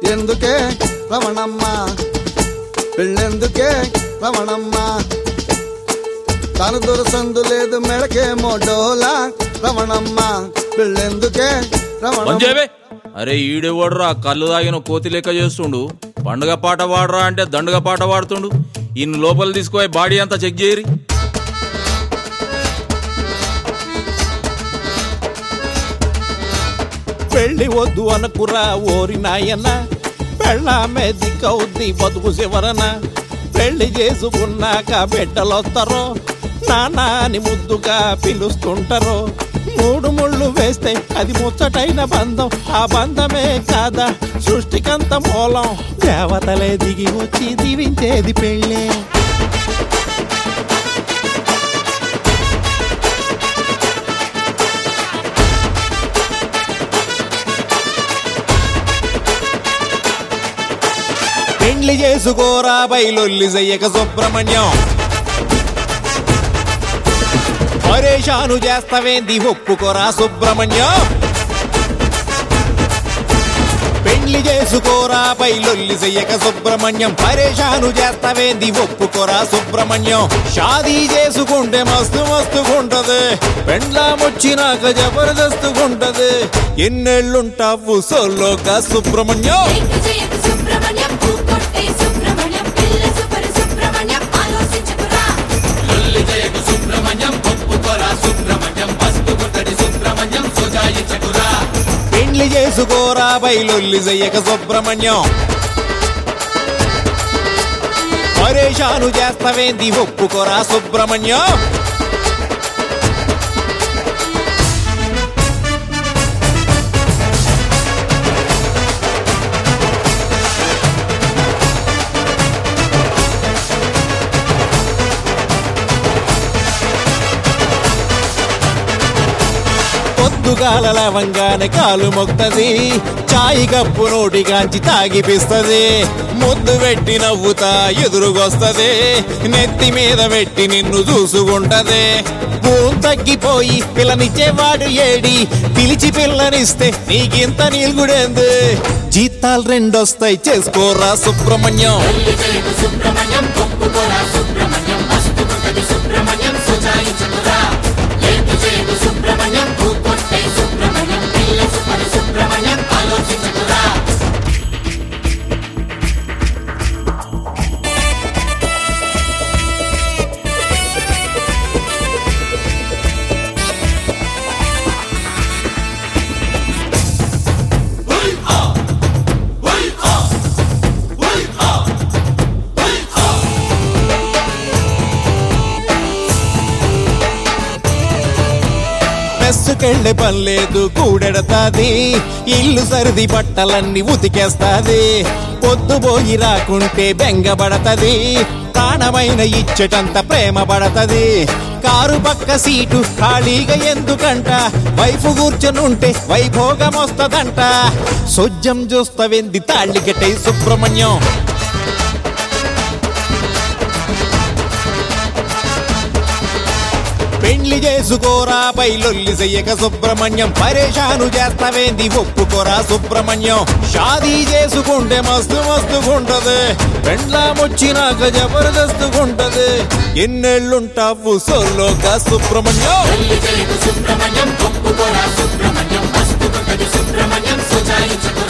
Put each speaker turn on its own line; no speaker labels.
ఎందుకే రమణమ్మ పెళ్ళెందుకే రమణమ్మ తను దొరసందు లేదు మెడకేమో డోలా రమణమ్మ పెళ్ళెందుకే రమణమ్మ
మంజేవే అరే ఈడేవాడురా కళ్ళు తాగిన కోతి లెక్క చేస్తుండు పండుగ పాట వాడరా అంటే దండుగ పాట పాడుతుండు ఇన్ని లోపల తీసుకుపోయి బాడీ అంతా చెక్ చేయరి
పెళ్లి వద్దు అనుకురా ఓరి నాయన పెళ్ళామే దిక్కవుద్ది బతుకు చివరన పెళ్లి చేసుకున్నాక బిడ్డలొస్తారో నాన్న అని ముద్దుగా పిలుస్తుంటారో మూడు ముళ్ళు వేస్తే అది ముచ్చటైన బంధం ఆ బంధమే కాదా సృష్టికంత మూలం దేవతలే దిగి వచ్చి దీవించేది పెళ్ళే పెండ్లి చేసుకోరా బయలొల్లి చెయ్యక సుబ్రహ్మణ్యం పరేషాను చేస్తావేంది ఒప్పుకోరా సుబ్రహ్మణ్యం పెండ్లి చేసుకోరా బయలొల్లి చెయ్యక సుబ్రహ్మణ్యం పరేషాను చేస్తావేంది ఒప్పుకోరా సుబ్రహ్మణ్యం షాదీ చేసుకుంటే మస్తు మస్తుగుంటది పెండ్లామొచ్చినాక జబర్దస్తుగుంటది ఎన్నెళ్ళుంటావు సోలోగా సుబ్రహ్మణ్యం
ఎక్కు చేయకు సుబ్రహ్మణ్యం పూకొట్టే సుబ్రహ్మణ్యం పిల్ల సుపరి సుబ్రహ్మణ్యం ఆలోచించకురా
పెండ్లి చేసుకోరా బయలొల్లి చెయ్యక సుబ్రహ్మణ్యం పరేషాను చేస్తావేంది ఒప్పుకోరా సుబ్రహ్మణ్యం పొద్దుగాల లవంగానే కాలు మొక్తది చాయి కప్పు నోటిగాంచి తాగిపిస్తది ముద్దు పెట్టి నవ్వుతా ఎదురుగొస్తది నెత్తి మీద పెట్టి నిన్ను చూసుకుంటది భూం తగ్గిపోయి పిల్లనిచ్చేవాడు ఏడి పిలిచి పిల్లనిస్తే నీకింత నీల్గుడేంది జీతాలు రెండొస్తాయి చేసుకోరా సుబ్రహ్మణ్యం మెస్సుకెళ్ళే పనిలేదు కూడెడతాది ఇల్లు సరిది బట్టలన్నీ ఉతికేస్తాది పొద్దుపోయి రాకుంటే బెంగబడతది ప్రాణమైన ఇచ్చటంత ప్రేమ పడతది కారు పక్క సీటు ఖాళీగా ఎందుకంట వైఫ్ కూర్చొనుంటే వైభోగం వస్తదంట సొజ్జం చూస్తవెంది తాళ్ళి గట్టై సుబ్రహ్మణ్యం పెండ్లి చేసుకోరా బయలొల్లి చెయ్యక సుబ్రహ్మణ్యం పరేషాను చేస్తావేంది ఒప్పుకోరా సుబ్రహ్మణ్యం షాదీ చేసుకుంటే మస్తు మస్తుగుంటది పెండ్లామొచ్చినాక జబర్దస్తుగుంటది ఎన్నెళ్ళుంటావు సోలోగా సుబ్రహ్మణ్యం
సుబ్రహ్మణ్యం ఒప్పుకోరా సుబ్రహ్మణ్యం మస్తు సుబ్రహ్మణ్యం సుజాయించకురా